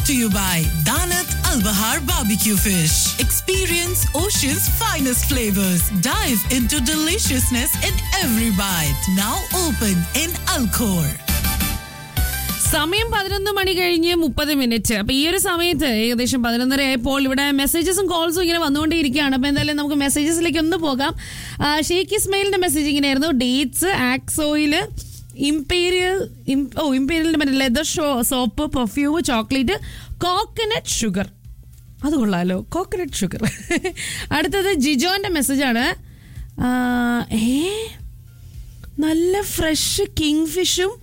brought to you by Danat Al Bahar Barbecue Fish. Experience Ocean's finest flavors. Dive into deliciousness in every bite. Now open in Alcor. സമയം പതിനൊന്ന് മണി കഴിഞ്ഞ് മുപ്പത് minute അപ്പൊ ഈ ഒരു സമയത്ത് ഏകദേശം പതിനൊന്നര ആയപ്പോൾ ഇവിടെ മെസ്സേജസും കോൾസും ഇങ്ങനെ വന്നുകൊണ്ടിരിക്കുകയാണ് അപ്പൊ എന്തായാലും നമുക്ക് മെസ്സേജസിലേക്ക് ഒന്ന് പോകാം ആ, ഷെയ്ഖ് ഇസ്മയിലിന്റെ മെസ്സേജ് ഇങ്ങനെയായിരുന്നു ഡേറ്റ്സ് ആക്സോയില് ഇംപീരിയൽ ഇം- ഓ ഇംപീരിയലിന്റെ മറ്റേ leather shoe soap perfume chocolate coconut sugar അത് കൊള്ളാലോ കോക്കനട്ട് ഷുഗർ അടുത്തത് ജിജോന്റെ മെസ്സേജാണ് ഏ നല്ല ഫ്രഷ് കിങ് ഫിഷും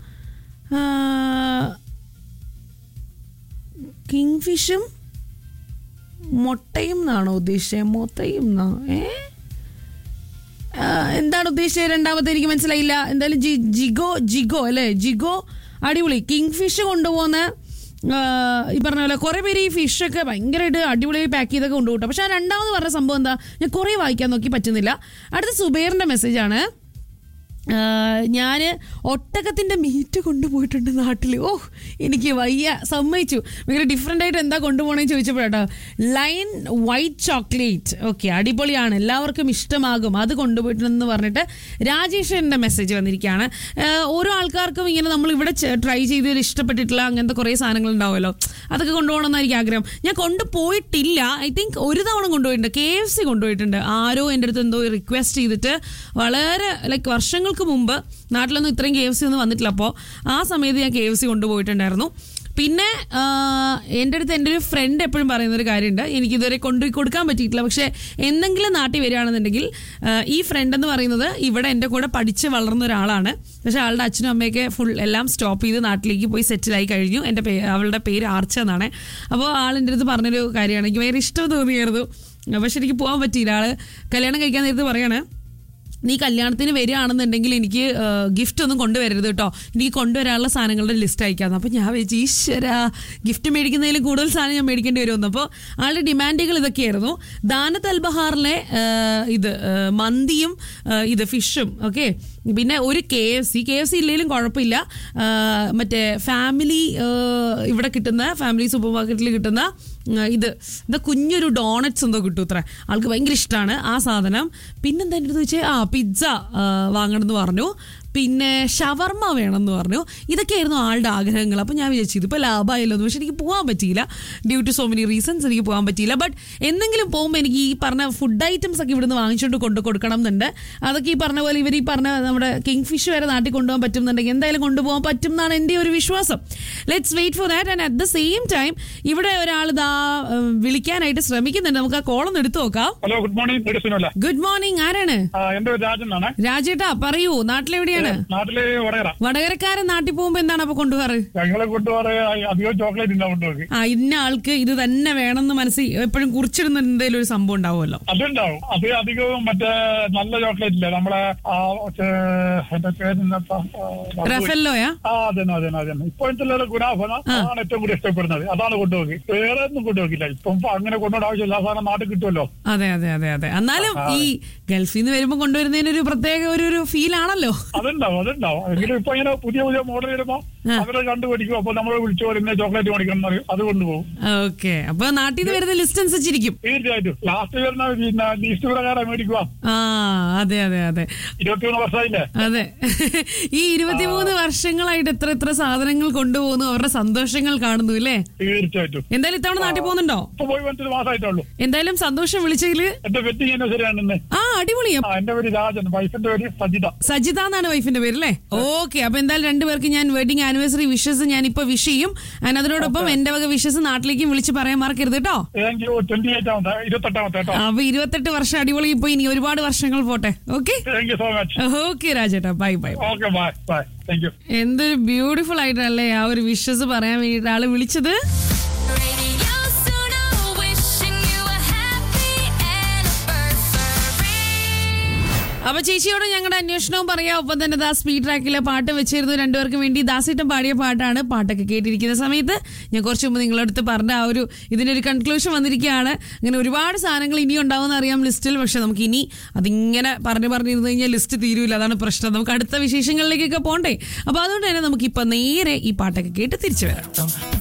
കിങ് ഫിഷും മുട്ടയും എന്നാണോ ഉദ്ദേശിച്ചത് മൊത്തയും എന്നാ ഏ ആ, എന്താണ് ഉദ്ദേശിച്ചത് രണ്ടാമത്തെ എനിക്ക് മനസ്സിലായില്ല എന്തായാലും ജി ജിഗോ ജിഗോ അല്ലേ ജിഗോ അടിപൊളി കിങ് ഫിഷ് കൊണ്ടുപോകുന്ന ആ, ഈ പറഞ്ഞ പോലെ കുറെ പേര് ഈ ഫിഷൊക്കെ ഭയങ്കരമായിട്ട് അടിപൊളിയായി പാക്ക് ചെയ്തൊക്കെ കൊണ്ടുപോകും പക്ഷെ ആ രണ്ടാമത് പറഞ്ഞ സംഭവം എന്താ ഞാൻ കുറേ വായിക്കാൻ നോക്കി പറ്റുന്നില്ല അടുത്ത സുബൈറിന്റെ മെസ്സേജാണ് ഞാൻ ഒട്ടകത്തിന്റെ മീറ്റ് കൊണ്ടുപോയിട്ടുണ്ട് നാട്ടിൽ ഓ എനിക്ക് വയ്യ സമ്മതിച്ചു ഭയങ്കര ഡിഫറെൻ്റ് ആയിട്ട് എന്താ കൊണ്ടുപോകണമെന്ന് ചോദിച്ചപ്പോഴാട്ടോ ലൈൻ വൈറ്റ് ചോക്ലേറ്റ് ഓക്കെ അടിപൊളിയാണ് എല്ലാവർക്കും ഇഷ്ടമാകും അത് കൊണ്ടുപോയിട്ടുണ്ടെന്ന് പറഞ്ഞിട്ട് രാജേഷിൻ്റെ മെസ്സേജ് വന്നിരിക്കുകയാണ് ആഹ് ഓരോ ആൾക്കാർക്കും ഇങ്ങനെ നമ്മൾ ഇവിടെ ട്രൈ ചെയ്തതിൽ ഇഷ്ടപ്പെട്ടിട്ടുള്ള അങ്ങനത്തെ കുറേ സാധനങ്ങൾ ഉണ്ടാവുമല്ലോ അതൊക്കെ കൊണ്ടുപോകണമെന്നായിരിക്കും ആഗ്രഹം ഞാൻ കൊണ്ടുപോയിട്ടില്ല ഐ തിങ്ക് ഒരു തവണ കൊണ്ടുപോയിട്ടുണ്ട് കെ എഫ് സി കൊണ്ടുപോയിട്ടുണ്ട് ആരോ എൻ്റെ അടുത്ത് എന്തോ റിക്വസ്റ്റ് ചെയ്തിട്ട് വളരെ ലൈക്ക് വർഷങ്ങൾക്ക് മുമ്പ് നാട്ടിലൊന്നും ഇത്രയും കെ എഫ് സി ഒന്നും വന്നിട്ടില്ല അപ്പോൾ ആ സമയത്ത് ഞാൻ കെ എഫ് സി കൊണ്ടുപോയിട്ടുണ്ടായിരുന്നു പിന്നെ ആ, എൻ്റെ അടുത്ത് എൻ്റെ ഒരു ഫ്രണ്ട് എപ്പോഴും പറയുന്ന ഒരു കാര്യമുണ്ട് എനിക്കിതുവരെ കൊണ്ടുപോയി കൊടുക്കാൻ പറ്റിയിട്ടില്ല പക്ഷേ എന്തെങ്കിലും നാട്ടിൽ വരികയാണെന്നുണ്ടെങ്കിൽ ആ, ഈ ഫ്രണ്ട് എന്ന് പറയുന്നത് ഇവിടെ എൻ്റെ കൂടെ പഠിച്ച് വളർന്ന ഒരാളാണ് പക്ഷേ ആളുടെ അച്ഛനും അമ്മയൊക്കെ ഫുൾ എല്ലാം സ്റ്റോപ്പ് ചെയ്ത് നാട്ടിലേക്ക് പോയി സെറ്റിലായി കഴിഞ്ഞു എൻ്റെ പേ അവളുടെ പേര് ആർച്ച എന്നാണ് അപ്പോൾ ആളിൻ്റെ അടുത്ത് പറഞ്ഞൊരു കാര്യമാണ് എനിക്ക് ഭയങ്കര ഇഷ്ടം തോന്നിയായിരുന്നു പക്ഷെ എനിക്ക് പോകാൻ പറ്റിയില്ല ആള് കല്യാണം കഴിക്കാൻ നേരത്ത് പറയാണ് നീ കല്യാണത്തിന് വരികയാണെന്നുണ്ടെങ്കിൽ എനിക്ക് ഗിഫ്റ്റ് ഒന്നും കൊണ്ടുവരരുത് കേട്ടോ എനിക്ക് കൊണ്ടുവരാനുള്ള സാധനങ്ങളുടെ ലിസ്റ്റ് അയക്കാന്ന് അപ്പോൾ ഞാൻ വെച്ച് ഈശ്വര ഗിഫ്റ്റ് മേടിക്കുന്നതിലും കൂടുതൽ സാധനം ഞാൻ മേടിക്കേണ്ടി വരുമെന്ന് അപ്പോൾ ആളുടെ ഡിമാൻഡുകൾ ഇതൊക്കെയായിരുന്നു ദാനത്ത് അൽബഹാറിലെ ആ, ഇത് ആ, മന്തിയും ആ, ഇത് ഫിഷും ഓക്കെ പിന്നെ ഒരു K F C K F C ഇല്ലെങ്കിലും കുഴപ്പമില്ല ആ, മറ്റേ ഫാമിലി ആ, ഇവിടെ കിട്ടുന്ന ഫാമിലി സൂപ്പർ മാർക്കറ്റിൽ കിട്ടുന്ന ആ, ഇത് എന്താ കുഞ്ഞൊരു ഡോണറ്റ്സ് എന്തോ കിട്ടും ഇത്ര ആൾക്ക് ഭയങ്കര ഇഷ്ടമാണ് ആ സാധനം പിന്നെന്താ എൻ്റെ അടുത്ത് വെച്ചാൽ ആ പിസ്സ വാങ്ങണം എന്ന് പറഞ്ഞു പിന്നെ ഷവർമ്മ വേണമെന്ന് പറഞ്ഞു ഇതൊക്കെയായിരുന്നു ആളുടെ ആഗ്രഹങ്ങൾ അപ്പോൾ ഞാൻ വിചാരിച്ചു ഇതിപ്പോൾ ലാഭമായല്ലോ എന്ന് പക്ഷെ എനിക്ക് പോകാൻ പറ്റിയില്ല due to so many reasons എനിക്ക് പോകാൻ പറ്റിയില്ല ബട്ട് എന്തെങ്കിലും പോകുമ്പോൾ എനിക്ക് ഈ പറഞ്ഞ ഫുഡ് ഐറ്റംസ് ഒക്കെ ഇവിടുന്ന് വാങ്ങിച്ചുകൊണ്ട് കൊണ്ട് കൊടുക്കണം എന്നുണ്ട് അതൊക്കെ ഈ പറഞ്ഞ പോലെ ഇവർ ഈ പറഞ്ഞ നമ്മുടെ കിങ് ഫിഷ് വരെ നാട്ടിൽ കൊണ്ടുപോകാൻ പറ്റുന്നുണ്ടെങ്കിൽ എന്തായാലും കൊണ്ടുപോകാൻ പറ്റും എന്നാണ് എൻ്റെ ഒരു വിശ്വാസം let's wait for that and at the same time ഇവിടെ ഒരാൾ ഇതാ ഉം, വിളിക്കാനായിട്ട് ശ്രമിക്കുന്നുണ്ട് നമുക്ക് ആ കോളൊന്ന് എടുത്തു നോക്കാം ഹലോ ഗുഡ് മോർണിംഗ് മെഡിസിനല്ല ഗുഡ് മോർണിംഗ് ആരാണ് എന്റെ പേര് രാജൻ എന്നാണ് രാജേട്ടാ പറയൂ നാട്ടിലെവിടെയാണ് നാട്ടില് വടകര വടകരക്കാരൻ നാട്ടിൽ പോകുമ്പോ എന്താണ് അപ്പൊ കൊണ്ടുപോകാറ് ഞങ്ങളെ കൊണ്ടുപോകാറ് അധികം ചോക്ലേറ്റ് ഉണ്ടാവും കൊണ്ടുപോയി ആ ഇന്ന ആൾക്ക് ഇത് തന്നെ വേണമെന്ന് മനസ്സിൽ എപ്പോഴും കുറിച്ചിടുന്ന എന്തെങ്കിലും ഒരു സംഭവം ഉണ്ടാവുമല്ലോ അതുണ്ടാവും അത് അധികവും മറ്റേ നല്ല ചോക്ലേറ്റ് ഇല്ലേ നമ്മളെ ആ മറ്റേ എന്റെ പേര് ഇന്നത്തെ, ആ, മറന്നുപോയി. റഫെല്ലോയാ ആ അതന്നെ അതന്നെ അതന്നെ ഇപ്പോഴത്തെ ഗുണാഫന അതാണ് ഏറ്റവും കൂടുതൽ ഇഷ്ടപ്പെടുന്നത് അതാണ് കൊണ്ടുപോയി വേറെ ഒന്നും കൊണ്ടുപോകില്ല ഇപ്പം ഇപ്പൊ അങ്ങനെ കൊണ്ടുപോകേണ്ട ആവശ്യമില്ല ആ സാധനം നാട്ടിൽ കിട്ടുമല്ലോ അതെ അതെ അതെ അതെ എന്നാലും ഈ ഗൾഫിൽ നിന്ന് വരുമ്പോ കൊണ്ടുവരുന്നതിന് ഒരു പ്രത്യേക ഒരു ഒരു ഫീൽ ആണല്ലോ അതുണ്ടാവും അതുണ്ടാവും എങ്കിലും ഇപ്പൊ ഇങ്ങനെ പുതിയ പുതിയ മോഡൽ വരുമ്പോ അവരെ കണ്ടുപിടിക്കും അപ്പൊ നമ്മൾ വിളിച്ചു പറയുന്ന ചോക്ലേറ്റ് മേടിക്കണം എന്ന് പറയും അത് കൊണ്ടുപോകും ഓക്കെ അപ്പൊ നാട്ടിൽ നിന്ന് വരുന്ന ലിസ്റ്റ് അനുസരിച്ചിരിക്കും തീർച്ചയായിട്ടും ലാസ്റ്റ് വരുന്ന പിന്നെ ലീസ്റ്റ് പ്രകാരം മേടിക്കുക ആ അതെ അതെ അതെ ഇരുപത്തിമൂന്ന് വർഷമായില്ലേ അതെ ഈ ഇരുപത്തിമൂന്ന് വർഷങ്ങളായിട്ട് എത്ര എത്ര സാധനങ്ങൾ കൊണ്ടുപോകുന്നു അവരുടെ സന്തോഷങ്ങൾ കാണുന്നു അല്ലേ തീർച്ചയായിട്ടും എന്തായാലും ഇത്തവണ നാട്ടിൽ പോകുന്നുണ്ടോ ഇപ്പൊ പോയി വന്നിട്ട് മാസമായിട്ടുള്ളൂ എന്തായാലും സന്തോഷം വിളിച്ചതില് എന്റെ വെഡിങ് ആനിവേഴ്സറിയാണ് ഇന്ന് ആ അടിപൊളിയാ ആ എന്റെ പേര് രാജൻ വൈഫിന്റെ പേര് സജിത സജിത എന്നാണ് വൈഫിന്റെ പേര് അല്ലേ ഓക്കെ അപ്പൊ എന്തായാലും രണ്ടുപേർക്ക് ഞാൻ വെഡിങ് ആനിവേഴ്സറി വിഷസ് ഞാൻ ഇപ്പൊ വിഷ് ചെയ്യും And അതിനോടൊപ്പം എന്റെ വക വിഷസ് നാട്ടിലേക്കും വിളിച്ച് പറയാൻ മറക്കരുത് കേട്ടോ താങ്ക് യു ട്വന്റി എയ്റ്റ് ആമത്തെ ഇരുപത്തെട്ടാമത്തെ കേട്ടോ അപ്പൊ ഇരുപത്തെട്ട് വർഷം അടിപൊളി ഇപ്പൊ ഇനി ഒരുപാട് വർഷങ്ങൾ പോട്ടെ okay thank you so much okay രാജേട്ടാ bye bye okay bye bye thank you എന്തൊരു ബ്യൂട്ടിഫുൾ ആയിട്ടല്ലേ ആ ഒരു വിഷസ് പറയാൻ വേണ്ടിയിട്ട് ആള് വിളിച്ചത് Radio Suno, wishing you a happy anniversary. അപ്പൊ ചേച്ചിയോട് ഞങ്ങളുടെ അന്വേഷണവും പറയാം ഒപ്പം തന്നെ ദാ സ്പീഡ് ട്രാക്കിലെ പാട്ട് വെച്ചിരുന്നു രണ്ടുപേർക്കും വേണ്ടി ദാസിട്ടം പാടിയ പാട്ടാണ് പാട്ടൊക്കെ കേട്ടിരിക്കുന്ന സമയത്ത് ഞാൻ കുറച്ച് മുമ്പ് നിങ്ങളടുത്ത് പറഞ്ഞ ആ ഒരു ഇതിനൊരു കൺക്ലൂഷൻ വന്നിരിക്കുകയാണ് അങ്ങനെ ഒരുപാട് സാധനങ്ങൾ ഇനി ഉണ്ടാവുമെന്ന് അറിയാം ലിസ്റ്റിൽ പക്ഷെ നമുക്ക് ഇനി അതിങ്ങനെ പറഞ്ഞു പറഞ്ഞിരുന്നു കഴിഞ്ഞാൽ ലിസ്റ്റ് തീരൂല അതാണ് പ്രശ്നം നമുക്ക് അടുത്ത വിശേഷങ്ങളിലേക്കൊക്കെ പോണ്ടേ അപ്പൊ അതുകൊണ്ട് തന്നെ നമുക്ക് ഇപ്പൊ നേരെ ഈ പാട്ടൊക്കെ കേട്ട് തിരിച്ചു വരാം